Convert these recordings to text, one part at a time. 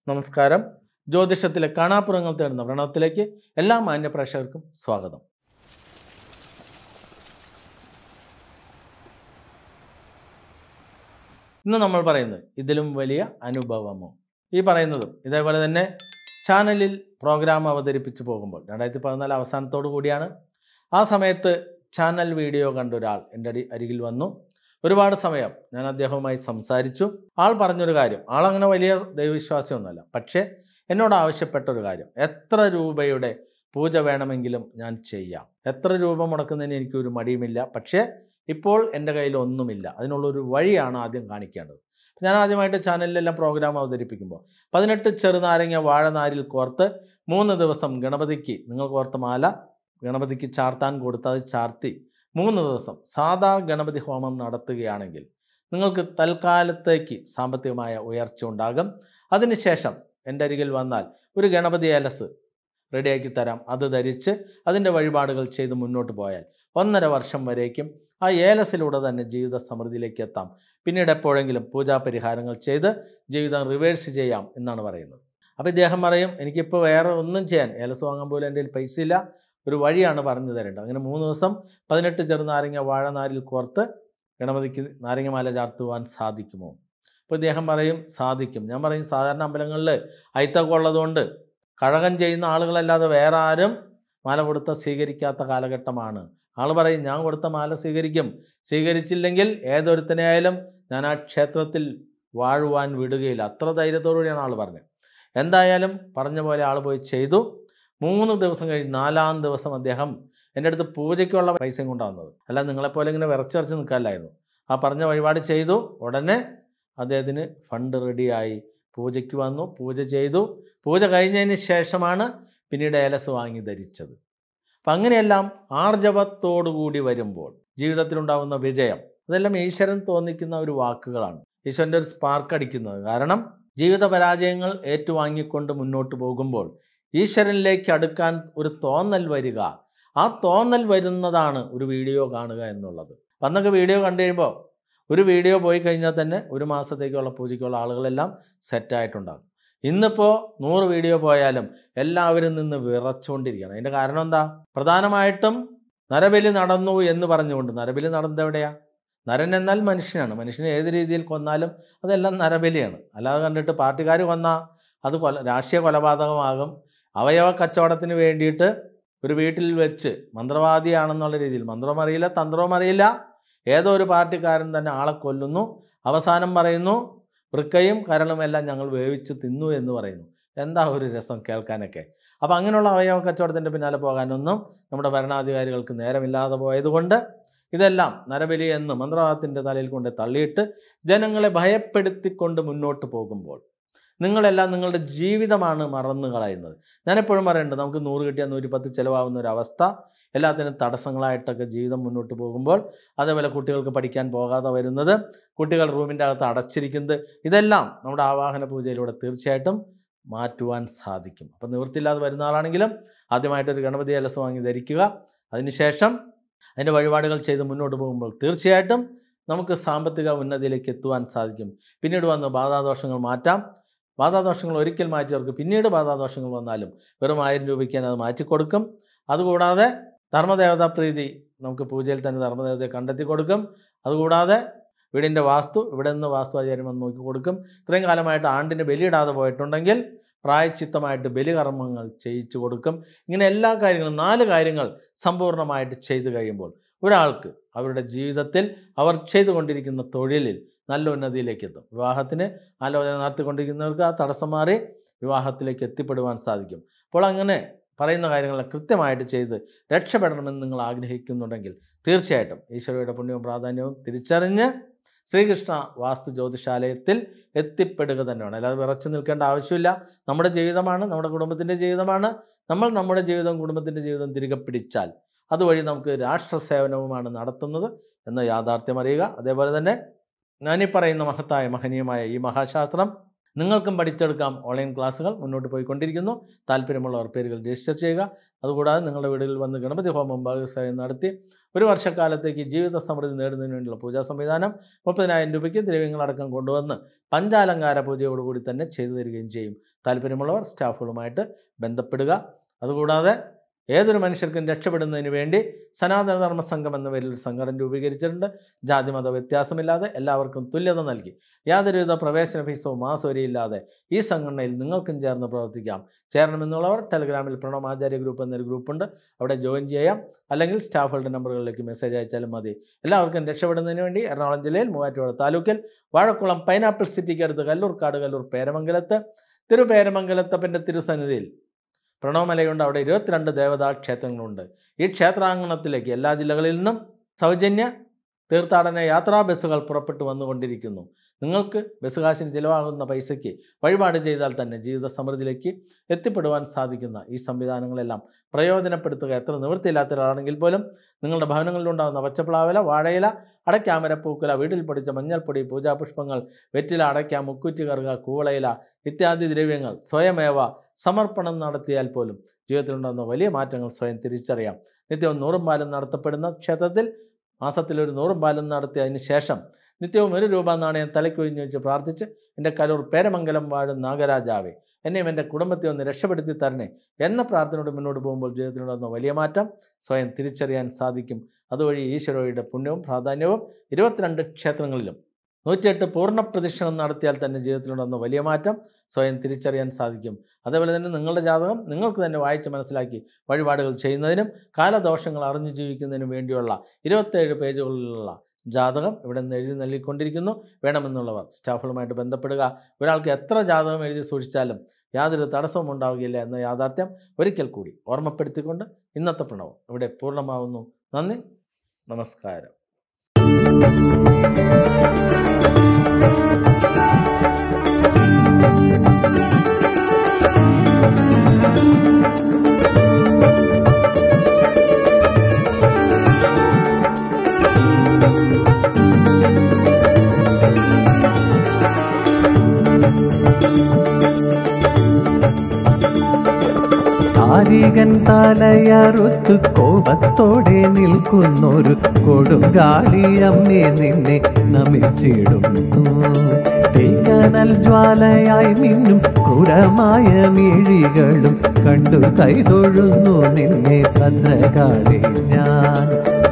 നമസ്കാരം ജ്യോതിഷത്തിലെ കാണാപ്പുറങ്ങൾ തേടുന്ന പ്രണവത്തിലേക്ക് എല്ലാ മാന്യ പ്രേക്ഷകർക്കും സ്വാഗതം ഇന്ന് നമ്മൾ പറയുന്നത് ഇതിലും വലിയ അനുഭവമോ ഈ പറയുന്നതും ഇതേപോലെ തന്നെ ചാനലിൽ പ്രോഗ്രാം അവതരിപ്പിച്ചു പോകുമ്പോൾ രണ്ടായിരത്തി പതിനാല് അവസാനത്തോടു കൂടിയാണ് ആ സമയത്ത് ചാനൽ വീഡിയോ കണ്ട ഒരാൾ എൻ്റെ അടി അരികിൽ വന്നു ഒരുപാട് സമയം ഞാൻ അദ്ദേഹവുമായി സംസാരിച്ചു ആൾ പറഞ്ഞൊരു കാര്യം ആളങ്ങനെ വലിയ ദൈവവിശ്വാസമൊന്നുമല്ല പക്ഷേ എന്നോട് ആവശ്യപ്പെട്ട ഒരു കാര്യം എത്ര രൂപയുടെ പൂജ വേണമെങ്കിലും ഞാൻ ചെയ്യാം എത്ര രൂപ മുടക്കുന്നതിന് എനിക്കൊരു മടിയുമില്ല പക്ഷേ ഇപ്പോൾ എൻ്റെ കയ്യിൽ ഒന്നുമില്ല അതിനുള്ളൊരു വഴിയാണ് ആദ്യം കാണിക്കേണ്ടത് ഞാൻ ആദ്യമായിട്ട് ചാനലിലെല്ലാം പ്രോഗ്രാം അവതരിപ്പിക്കുമ്പോൾ പതിനെട്ട് ചെറുനാരങ്ങ വാഴനാരിൽ കോർത്ത് മൂന്ന് ദിവസം ഗണപതിക്ക് നിങ്ങൾ കോർത്ത മാല ഗണപതിക്ക് ചാർത്താൻ കൊടുത്ത് അത് ചാർത്തി മൂന്ന് ദിവസം സാധാ ഗണപതി ഹോമം നടത്തുകയാണെങ്കിൽ നിങ്ങൾക്ക് തൽക്കാലത്തേക്ക് സാമ്പത്തികമായ ഉയർച്ച ഉണ്ടാകും അതിനുശേഷം എൻ്റെ അരികിൽ വന്നാൽ ഒരു ഗണപതി ഏലസ് റെഡിയാക്കി തരാം അത് ധരിച്ച് അതിൻ്റെ വഴിപാടുകൾ ചെയ്ത് മുന്നോട്ട് പോയാൽ ഒന്നര വർഷം വരേക്കും ആ ഏലസിലൂടെ തന്നെ ജീവിത സമൃദ്ധിയിലേക്ക് എത്താം പിന്നീട് എപ്പോഴെങ്കിലും പൂജാ പരിഹാരങ്ങൾ ചെയ്ത് ജീവിതം റിവേഴ്സ് ചെയ്യാം എന്നാണ് പറയുന്നത് അപ്പോൾ ഇദ്ദേഹം പറയും എനിക്കിപ്പോൾ വേറെ ഒന്നും ചെയ്യാൻ ഏലസ് വാങ്ങാൻ പോലും എൻ്റെ കയ്യിൽ പൈസ ഇല്ല ഒരു വഴിയാണ് പറഞ്ഞു തരേണ്ടത് അങ്ങനെ മൂന്ന് ദിവസം പതിനെട്ട് ചെറുനാരങ്ങ വാഴനാരിൽ കോർത്ത് ഗണപതിക്ക് നാരങ്ങമാല ചാർത്തുവാൻ സാധിക്കുമോ അപ്പോൾ ഇദ്ദേഹം പറയും സാധിക്കും ഞാൻ പറയും സാധാരണ അമ്പലങ്ങളിൽ അയിത്തൊക്കെ ഉള്ളതുകൊണ്ട് കഴകം ചെയ്യുന്ന ആളുകളല്ലാതെ വേറെ ആരും മാല കൊടുത്ത സ്വീകരിക്കാത്ത കാലഘട്ടമാണ് ആൾ പറയും ഞാൻ കൊടുത്ത മാല സ്വീകരിക്കും സ്വീകരിച്ചില്ലെങ്കിൽ ഏതൊരുത്തനെയായാലും ഞാൻ ആ ക്ഷേത്രത്തിൽ വാഴുവാൻ വിടുകയില്ല അത്ര ധൈര്യത്തോടുകൂടിയാണ് ആൾ പറഞ്ഞത് എന്തായാലും പറഞ്ഞ പോലെ ആൾ പോയി ചെയ്തു മൂന്ന് ദിവസം കഴിഞ്ഞ് നാലാം ദിവസം അദ്ദേഹം എൻ്റെ അടുത്ത് പൂജയ്ക്കുള്ള പൈസയും കൊണ്ടാണ് വന്നത് അല്ല നിങ്ങളെപ്പോലെ ഇങ്ങനെ വിറച്ചിറച്ച് നിൽക്കാമല്ലായിരുന്നു ആ പറഞ്ഞ വഴിപാട് ചെയ്തു ഉടനെ അദ്ദേഹത്തിന് ഫണ്ട് റെഡിയായി പൂജയ്ക്ക് വന്നു പൂജ ചെയ്തു പൂജ കഴിഞ്ഞതിന് ശേഷമാണ് പിന്നീട് ഏലസ് വാങ്ങി ധരിച്ചത് അപ്പം അങ്ങനെയെല്ലാം ആർജവത്തോടുകൂടി വരുമ്പോൾ ജീവിതത്തിലുണ്ടാകുന്ന വിജയം അതെല്ലാം ഈശ്വരൻ തോന്നിക്കുന്ന ഒരു വാക്കുകളാണ് ഈശ്വരൻ്റെ ഒരു സ്പാർക്ക് അടിക്കുന്നത് കാരണം ജീവിത പരാജയങ്ങൾ ഏറ്റുവാങ്ങിക്കൊണ്ട് മുന്നോട്ട് പോകുമ്പോൾ ഈശ്വരനിലേക്ക് അടുക്കാൻ ഒരു തോന്നൽ വരിക ആ തോന്നൽ വരുന്നതാണ് ഒരു വീഡിയോ കാണുക എന്നുള്ളത് അന്നൊക്കെ വീഡിയോ കണ്ടു കഴിയുമ്പോൾ ഒരു വീഡിയോ പോയി കഴിഞ്ഞാൽ തന്നെ ഒരു മാസത്തേക്കുള്ള പൂജയ്ക്കുള്ള ആളുകളെല്ലാം സെറ്റായിട്ടുണ്ടാകും ഇന്നിപ്പോൾ നൂറ് വീഡിയോ പോയാലും എല്ലാവരും നിന്ന് വിറച്ചുകൊണ്ടിരിക്കുകയാണ് അതിൻ്റെ കാരണം എന്താ പ്രധാനമായിട്ടും നരബലി നടന്നു എന്ന് പറഞ്ഞുകൊണ്ട് നരബലി നടന്നത് എവിടെയാ നരൻ എന്നാൽ മനുഷ്യനാണ് മനുഷ്യനെ ഏത് രീതിയിൽ കൊന്നാലും അതെല്ലാം നരബലിയാണ് അല്ലാതെ കണ്ടിട്ട് പാർട്ടിക്കാർ കൊന്നാൽ അത് കൊല രാഷ്ട്രീയ കൊലപാതകമാകും അവയവ കച്ചവടത്തിന് വേണ്ടിയിട്ട് ഒരു വീട്ടിൽ വെച്ച് മന്ത്രവാദിയാണെന്നുള്ള രീതിയിൽ മന്ത്രവും അറിയില്ല തന്ത്രവും അറിയില്ല ഏതോ ഒരു പാർട്ടിക്കാരൻ തന്നെ ആളെ കൊല്ലുന്നു അവസാനം പറയുന്നു വൃക്കയും കരളും എല്ലാം ഞങ്ങൾ വേവിച്ച് തിന്നു എന്ന് പറയുന്നു എന്താ ഒരു രസം കേൾക്കാനൊക്കെ അപ്പോൾ അങ്ങനെയുള്ള അവയവ കച്ചവടത്തിൻ്റെ പിന്നാലെ പോകാനൊന്നും നമ്മുടെ ഭരണാധികാരികൾക്ക് നേരമില്ലാതെ പോയതുകൊണ്ട് ഇതെല്ലാം നരബലി എന്ന് മന്ത്രവാദത്തിൻ്റെ തലയിൽ കൊണ്ട് തള്ളിയിട്ട് ജനങ്ങളെ ഭയപ്പെടുത്തിക്കൊണ്ട് മുന്നോട്ട് പോകുമ്പോൾ നിങ്ങളെല്ലാം നിങ്ങളുടെ ജീവിതമാണ് മറന്നു കളയുന്നത് ഞാനെപ്പോഴും പറയുന്നുണ്ട് നമുക്ക് നൂറ് കിട്ടിയാൽ നൂറ്റി പത്ത് ചിലവാകുന്ന ഒരു അവസ്ഥ എല്ലാത്തിനും തടസ്സങ്ങളായിട്ടൊക്കെ ജീവിതം മുന്നോട്ട് പോകുമ്പോൾ അതേപോലെ കുട്ടികൾക്ക് പഠിക്കാൻ പോകാതെ വരുന്നത് കുട്ടികൾ റൂമിൻ്റെ അകത്ത് അടച്ചിരിക്കുന്നത് ഇതെല്ലാം നമ്മുടെ ആവാഹന പൂജയിലൂടെ തീർച്ചയായിട്ടും മാറ്റുവാൻ സാധിക്കും അപ്പം നിവൃത്തിയില്ലാതെ വരുന്ന ആളാണെങ്കിലും ആദ്യമായിട്ടൊരു ഗണപതി അലസ് വാങ്ങി ധരിക്കുക അതിനുശേഷം അതിൻ്റെ വഴിപാടുകൾ ചെയ്ത് മുന്നോട്ട് പോകുമ്പോൾ തീർച്ചയായിട്ടും നമുക്ക് സാമ്പത്തിക ഉന്നതിയിലേക്ക് എത്തുവാൻ സാധിക്കും പിന്നീട് വന്ന് ബാധാദോഷങ്ങൾ മാറ്റാം ബാധാദോഷങ്ങൾ ഒരിക്കൽ മാറ്റിയവർക്ക് പിന്നീട് ബാധാദോഷങ്ങൾ വന്നാലും വെറും ആയിരം രൂപയ്ക്ക് തന്നെ അത് മാറ്റിക്കൊടുക്കും അതുകൂടാതെ ധർമ്മദേവതാ പ്രീതി നമുക്ക് പൂജയിൽ തന്നെ ധർമ്മദേവതയെ കണ്ടെത്തി കൊടുക്കും അതുകൂടാതെ വീടിൻ്റെ വാസ്തു ഇവിടെ നിന്ന് വാസ്തു ആചാര്യം വന്ന് നോക്കി കൊടുക്കും ഇത്രയും കാലമായിട്ട് ആണ്ടിന് ബലിയിടാതെ പോയിട്ടുണ്ടെങ്കിൽ പ്രായച്ചിത്തമായിട്ട് ബലികർമ്മങ്ങൾ ചെയ്യിച്ചു കൊടുക്കും ഇങ്ങനെ എല്ലാ കാര്യങ്ങളും നാല് കാര്യങ്ങൾ സമ്പൂർണ്ണമായിട്ട് ചെയ്തു കഴിയുമ്പോൾ ഒരാൾക്ക് അവരുടെ ജീവിതത്തിൽ അവർ ചെയ്തുകൊണ്ടിരിക്കുന്ന തൊഴിലിൽ നല്ല ഉന്നതിയിലേക്ക് എത്തും വിവാഹത്തിന് ആലോചന നടത്തിക്കൊണ്ടിരിക്കുന്നവർക്ക് ആ തടസ്സം മാറി വിവാഹത്തിലേക്ക് എത്തിപ്പെടുവാൻ സാധിക്കും അപ്പോൾ അങ്ങനെ പറയുന്ന കാര്യങ്ങൾ കൃത്യമായിട്ട് ചെയ്ത് രക്ഷപ്പെടണമെന്ന് നിങ്ങൾ ആഗ്രഹിക്കുന്നുണ്ടെങ്കിൽ തീർച്ചയായിട്ടും ഈശ്വരയുടെ പുണ്യവും പ്രാധാന്യവും തിരിച്ചറിഞ്ഞ് ശ്രീകൃഷ്ണ വാസ്തു ജ്യോതിഷാലയത്തിൽ എത്തിപ്പെടുക തന്നെയാണ് അല്ലാതെ വിറച്ചു നിൽക്കേണ്ട ആവശ്യമില്ല നമ്മുടെ ജീവിതമാണ് നമ്മുടെ കുടുംബത്തിൻ്റെ ജീവിതമാണ് നമ്മൾ നമ്മുടെ ജീവിതം കുടുംബത്തിൻ്റെ ജീവിതം തിരികെ പിടിച്ചാൽ അതുവഴി നമുക്ക് രാഷ്ട്ര സേവനവുമാണ് നടത്തുന്നത് എന്ന യാഥാർത്ഥ്യം അറിയുക അതേപോലെ തന്നെ ഞാനീ പറയുന്ന മഹത്തായ മഹനീയമായ ഈ മഹാശാസ്ത്രം നിങ്ങൾക്കും പഠിച്ചെടുക്കാം ഓൺലൈൻ ക്ലാസ്സുകൾ മുന്നോട്ട് പോയിക്കൊണ്ടിരിക്കുന്നു താല്പര്യമുള്ളവർ പേരുകൾ രജിസ്റ്റർ ചെയ്യുക അതുകൂടാതെ നിങ്ങളുടെ വീടുകളിൽ വന്ന് ഗണപതി ഹോമം ഭാഗസ്വയം നടത്തി ഒരു വർഷക്കാലത്തേക്ക് ജീവിത സമൃദ്ധി നേടുന്നതിന് വേണ്ടിയുള്ള പൂജാ സംവിധാനം മുപ്പതിനായിരം രൂപയ്ക്ക് ദ്രവ്യങ്ങളടക്കം കൊണ്ടുവന്ന് പഞ്ചാലങ്കാര പൂജയോടുകൂടി തന്നെ ചെയ്തു തരികയും ചെയ്യും താല്പര്യമുള്ളവർ സ്റ്റാഫുകളുമായിട്ട് ബന്ധപ്പെടുക അതുകൂടാതെ ഏതൊരു മനുഷ്യർക്കും രക്ഷപ്പെടുന്നതിന് വേണ്ടി സനാതന ധർമ്മ സംഘം എന്ന പേരിൽ ഒരു സംഘടന രൂപീകരിച്ചിട്ടുണ്ട് ജാതി മത വ്യത്യാസമില്ലാതെ എല്ലാവർക്കും തുല്യത നൽകി യാതൊരുവിധ പ്രവേശന ഫീസോ മാസവരിയില്ലാതെ ഈ സംഘടനയിൽ നിങ്ങൾക്കും ചേർന്ന് പ്രവർത്തിക്കാം ചേരണമെന്നുള്ളവർ ടെലഗ്രാമിൽ പ്രണവ് ആചാര്യ ഗ്രൂപ്പ് എന്നൊരു ഗ്രൂപ്പുണ്ട് അവിടെ ജോയിൻ ചെയ്യാം അല്ലെങ്കിൽ സ്റ്റാഫുകളുടെ നമ്പറുകളിലേക്ക് മെസ്സേജ് അയച്ചാലും മതി എല്ലാവർക്കും രക്ഷപ്പെടുന്നതിന് വേണ്ടി എറണാകുളം ജില്ലയിൽ മൂവാറ്റുപുഴ താലൂക്കിൽ വാഴക്കുളം പൈനാപ്പിൾ സിറ്റിക്ക് അടുത്ത് കല്ലൂർക്കാട് കല്ലൂർ പേരമംഗലത്ത് തിരുപേരമംഗലത്തപ്പൻ്റെ തിരുസന്നിധിയിൽ പ്രണവമലയുണ്ട് അവിടെ ഇരുപത്തിരണ്ട് ദേവതാ ക്ഷേത്രങ്ങളുണ്ട് ഈ ക്ഷേത്രാങ്കണത്തിലേക്ക് എല്ലാ ജില്ലകളിൽ നിന്നും സൗജന്യ തീർത്ഥാടന യാത്രാ ബസ്സുകൾ പുറപ്പെട്ടു വന്നുകൊണ്ടിരിക്കുന്നു നിങ്ങൾക്ക് ബസ് കാശിന് ചിലവാകുന്ന പൈസയ്ക്ക് വഴിപാട് ചെയ്താൽ തന്നെ ജീവിത സമൃദ്ധിയിലേക്ക് എത്തിപ്പെടുവാൻ സാധിക്കുന്ന ഈ സംവിധാനങ്ങളെല്ലാം പ്രയോജനപ്പെടുത്തുക എത്ര നിവൃത്തിയില്ലാത്ത ഒരാളാണെങ്കിൽ പോലും നിങ്ങളുടെ ഭവനങ്ങളിലുണ്ടാകുന്ന പച്ചപ്ലാവില വാഴയില അടയ്ക്കാമര പൂക്കുല വീട്ടിൽ പൊടിച്ച മഞ്ഞൾപ്പൊടി പൂജാപുഷ്പങ്ങൾ വെറ്റില അടയ്ക്ക മുക്കുറ്റി കറുക കൂവളയില ഇത്യാദി ദ്രവ്യങ്ങൾ സ്വയമേവ സമർപ്പണം നടത്തിയാൽ പോലും ജീവിതത്തിലുണ്ടാകുന്ന വലിയ മാറ്റങ്ങൾ സ്വയം തിരിച്ചറിയാം നിത്യവും നൂറും പാലും നടത്തപ്പെടുന്ന ക്ഷേത്രത്തിൽ മാസത്തിൽ ഒരു നൂറും പാലും നടത്തിയതിന് ശേഷം നിത്യവും ഒരു രൂപ നാണയം തലയ്ക്കൊഴിഞ്ഞു വെച്ച് പ്രാർത്ഥിച്ച് എൻ്റെ കലൂർ പേരമംഗലം വാഴും നാഗരാജാവേ എന്നെയും എൻ്റെ കുടുംബത്തെ ഒന്ന് രക്ഷപ്പെടുത്തി തരണേ എന്ന പ്രാർത്ഥനയോട് മുന്നോട്ട് പോകുമ്പോൾ ജീവിതത്തിലുണ്ടാകുന്ന വലിയ മാറ്റം സ്വയം തിരിച്ചറിയാൻ സാധിക്കും അതുവഴി ഈശ്വരയുടെ പുണ്യവും പ്രാധാന്യവും ഇരുപത്തിരണ്ട് ക്ഷേത്രങ്ങളിലും നൂറ്റിയെട്ട് പൂർണ്ണ പ്രദക്ഷിണം നടത്തിയാൽ തന്നെ ജീവിതത്തിലുണ്ടാകുന്ന വലിയ മാറ്റം സ്വയം തിരിച്ചറിയാൻ സാധിക്കും അതേപോലെ തന്നെ നിങ്ങളുടെ ജാതകം നിങ്ങൾക്ക് തന്നെ വായിച്ച് മനസ്സിലാക്കി വഴിപാടുകൾ ചെയ്യുന്നതിനും കാലദോഷങ്ങൾ അറിഞ്ഞു ജീവിക്കുന്നതിനും വേണ്ടിയുള്ള ഇരുപത്തേഴ് പേജുകളിലുള്ള ജാതകം ഇവിടെ നിന്ന് എഴുതി നൽകിക്കൊണ്ടിരിക്കുന്നു വേണമെന്നുള്ളവർ സ്റ്റാഫുകളുമായിട്ട് ബന്ധപ്പെടുക ഒരാൾക്ക് എത്ര ജാതകം എഴുതി സൂക്ഷിച്ചാലും യാതൊരു തടസ്സവും ഉണ്ടാവുകയില്ല എന്ന യാഥാർത്ഥ്യം ഒരിക്കൽ കൂടി ഓർമ്മപ്പെടുത്തിക്കൊണ്ട് ഇന്നത്തെ പ്രണവം ഇവിടെ പൂർണ്ണമാവുന്നു നന്ദി നമസ്കാരം കാരികൻ തലയറുത്ത് കോപത്തോടെ നിൽക്കുന്നൊരു കൊടുങ്കാളിയമ്മേ നിന്നെ നമിച്ചിടുന്നു തീക്കനൽ ജ്വാലയായി മിന്നും ക്രൂരമായ മിഴികളും കണ്ടു കൈതൊഴുന്നു നിന്നെ ഭദ്രകാളി ഞാൻ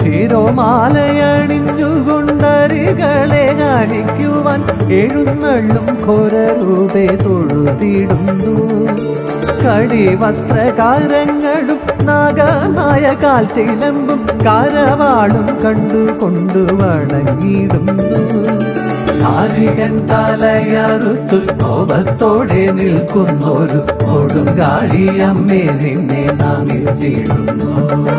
ശിരോമാലയണിഞ്ഞുകൊണ്ടരികളെ കാണിക്കുവാൻ എഴുന്നള്ളും ഘോരൂപെ തൊഴുതിടുന്നു കടി വസ്ത്രകാരങ്ങളും നാഗമായ കാൽ ചിലമ്പും കാരവാളും കണ്ടു കൊണ്ടു വണങ്ങിടുന്നു കാരികൻ തലയറുത്തു കോപത്തോടെ നിൽക്കുന്നൊരു കൊടുങ്കാളിയമ്മേ നിന്നെ നമിച്ചിടുന്നു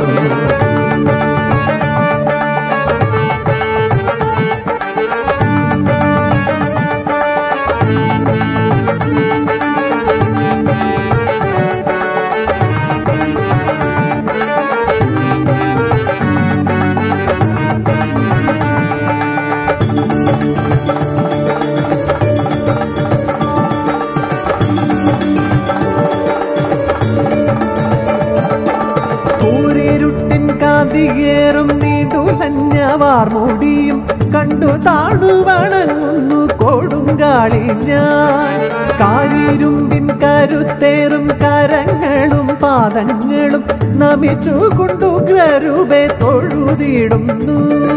കൂരിരുട്ടിൻ കാതിയേറും നീണ്ടുലഞ്ഞ വാർമുടിയും കണ്ടു താണു വണങ്ങുന്നു കൊടുങ്കാളി ഞാൻ കാരിരുമ്പിൻ കരുത്തേറും കരങ്ങളും പാദങ്ങളും നമിച്ചു കൊണ്ടുഗ്രരൂപെ തൊഴുതിടുന്നു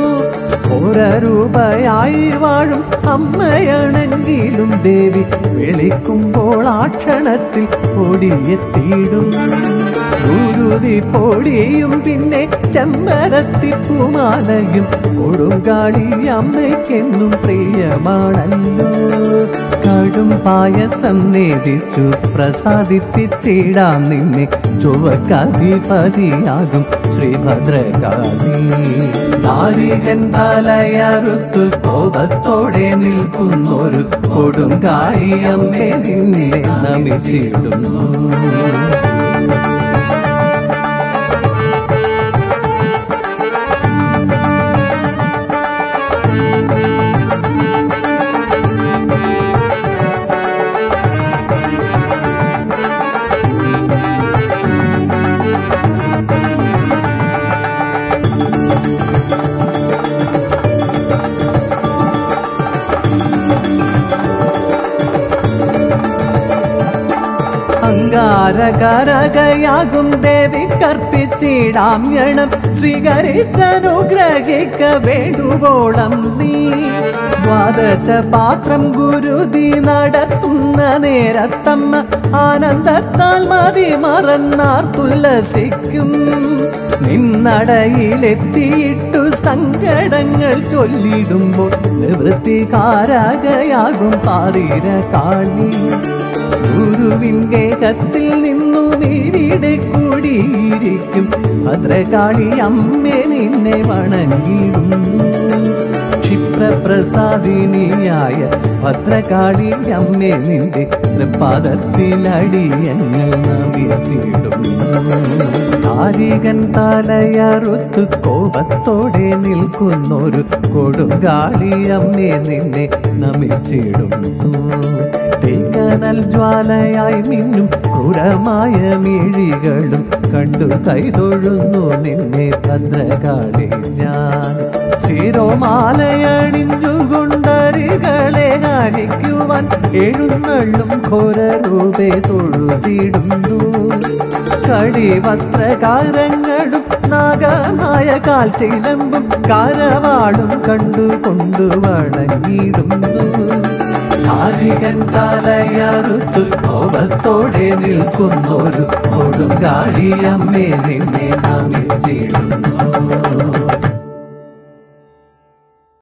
രൂപയായി വാഴും അമ്മയാണെങ്കിലും ദേവി വിളിക്കുമ്പോൾ ആ ക്ഷണത്തിൽ ഓടിയെത്തിയിടും ഗുരുതി പൊടിയും പിന്നെ ചെമ്മരത്തിപ്പുമാലയും കൊടുങ്കാളി അമ്മയ്ക്കെന്നും പ്രിയമാണല്ലോ കടും പായസം നേദിച്ചു പ്രസാദിപ്പിച്ചിടാം നിന്നെ ചുവക്കധിപതിയാകും ശ്രീഭദ്രകാളി നാരികൻ തലയറുത്തു കോപത്തോടെ നിൽക്കുന്നൊരു കൊടുങ്കാളി അമ്മേ നിന്നെ നമിച്ചിടുന്നു അങ്കാരകരകയാകും ദേവി കർപ്പിച്ചിടാം ഗണം സ്വീകരിച്ചനുഗ്രഹിക്ക വേണ്ടുവോളം നീ ദ്വാദശ പാത്രം ഗുരുതി നടത്തുന്ന നേരത്തമ്മ ആനന്ദത്താൽ മതി മറന്നാർ തുല്ലസിക്കും നിന്നടയിലെത്തിയിട്ടു സങ്കടങ്ങൾ ചൊല്ലിടുമ്പോൾ നിവൃത്തികാരകയാകും പാതിര കാളി ഗുരുവിൻ ഗേഹത്തിൽ നിന്നും ഇവിടെ കൂടിയിരിക്കും ഭദ്രകാളി അമ്മേ നിന്നെ വണങ്ങിടും ക്ഷിപ്രപ്രസാദിനിയായ ഭദ്രകാളി അമ്മേ നിന്റെ തൃപ്പാദത്തിലടിയങ്ങൾ നമിച്ചിടും ആരികൻ തലയറുത്ത് കോപത്തോടെ നിൽക്കുന്നൊരു കൊടുങ്കാളി അമ്മേ നിന്നെ നമിച്ചിടുന്നു തീക്കനൽ ജ്വാലയായി മിന്നും ക്രൂരമായ മിഴികളും കണ്ടു കൈതൊഴുന്നു നിന്നെ ഭദ്രകാളി ഞാൻ ശിരോമാലയണിഞ്ഞുകൊണ്ടരികളെ കാണിക്കുവാൻ എഴുന്നള്ളും ഘോരൂപെ തൊഴുതിടുന്നു കടി വസ്ത്രകാരങ്ങളും നാഗമായ കാൽച്ചിലമ്പും കാരവാളും കണ്ടു കൊണ്ടു വണങ്ങിടുന്നു കാരികൻ തലയറുത്തു കോപത്തോടെ നിൽക്കുന്നൊരു കൊടുങ്കാളി അമ്മേ നിന്നെ നമിച്ചിടുന്നു